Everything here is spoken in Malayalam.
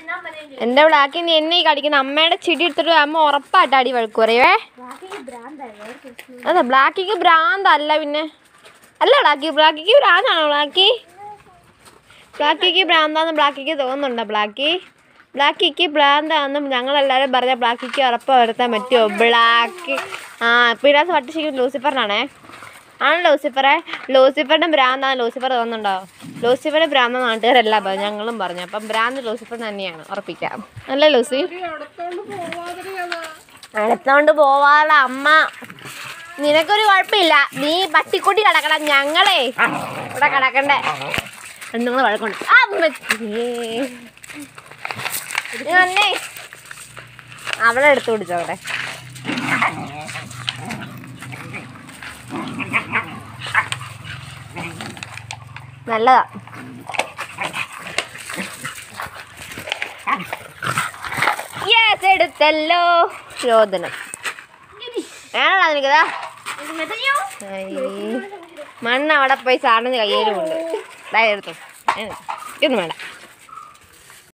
എന്റെ ബ്ലാക്കി നീ എന്നെ ഈ കടിക്കുന്ന അമ്മയുടെ ചിടി എടുത്തിട്ട് അമ്മ ഉറപ്പായിട്ട് അടി വഴക്ക് പറയുവേ അതെ ബ്ലാക്കിക്ക് ഭ്രാന്തല്ല പിന്നെ അല്ല ബ്ലാക്കി ബ്ലാക്കിക്ക് ഭ്രാന്താണോ ബ്ലാക്കി ബ്ലാക്കിക്ക് ഭ്രാന്താന്ന് ബ്ലാക്കിക്ക് തോന്നുന്നുണ്ടോ ബ്ലാക്കി ബ്ലാക്കിക്ക് ഭ്രാന്താന്നും ഞങ്ങളെല്ലാവരും പറഞ്ഞ ബ്ലാക്കിക്ക് ഉറപ്പ് വരുത്താൻ പറ്റുമോ ബ്ലാക്ക് ആ ഇപ്പം ഇതിനകത്ത് പട്ടിശിക്കും ലൂസിഫറിനാണേ ആണ് ലൂസിഫറെ ലൂസിഫറിന് ഭ്രാന്താണ് ലൂസിഫർ തോന്നുന്നുണ്ടോ ലൂസിഫറിന് ഭ്രാന്ത നാട്ടുകാരെല്ലാം പറഞ്ഞു ഞങ്ങളും പറഞ്ഞു അപ്പം ഭ്രാന്ത് ലൂസിഫർ തന്നെയാണ് ഉറപ്പിക്കാം അല്ലേ ലൂസി അടുത്തോണ്ട് പോവാതെ അമ്മ നിനക്കൊരു കുഴപ്പമില്ല നീ പട്ടിക്കുട്ടി കിടക്കണം ഞങ്ങളെ ഇവിടെ കിടക്കണ്ടേ നിങ്ങൾ വഴക്കുണ്ട് അമ്മച്ചിയേ. നീ വന്നേ അവളെ എടുത്തു പിടിച്ചോടെ നല്ലതാ യെസ് എടുത്തല്ലോ രോദനം വേണോ നിനക്കതാ മണ്ണ് അവിടെ പോയി സാറിന് കയ്യിലുമുണ്ട് ഇതാ എടുത്തു ഇതൊന്നും വേണ്ട